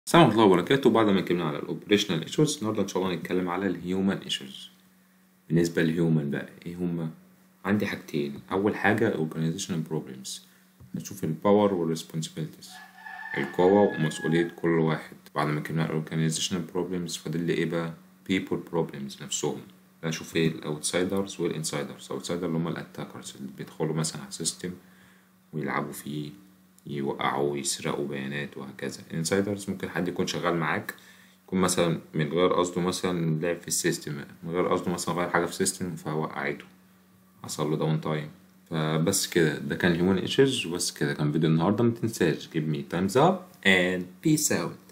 السلام ورحمة الله وبركاته بعد ما اتكلمنا على الاوبريشنال ايشوز النهارده ان شاء الله هنتكلم على الهيومن ايشوز بالنسبة للهيومن بقى ايه هما عندي حاجتين اول حاجة organizational problems هنشوف الباور والريسبونسبيلتيز القوة ومسؤولية كل واحد بعد ما اتكلمنا على organizational problems فاضل لي ايه بقى people problems نفسهم اشوف ايه الاوتسايدرز والانسايدرز اوتسايدر اللي هما الاتاكرز اللي بيدخلوا مثلا على سيستم ويلعبوا فيه يوقعوا ويسرقوا بيانات وهكذا الانسايدرز ممكن حد يكون شغال معاك يكون مثلا من غير قصده مثلا لعب في السيستم من غير قصده مثلا غير حاجة في السيستم فوقعته حصل له داون تايم فبس كده ده كان هيومن ايشوز وبس كده كان فيديو النهارده متنساش give me thumbs up and peace out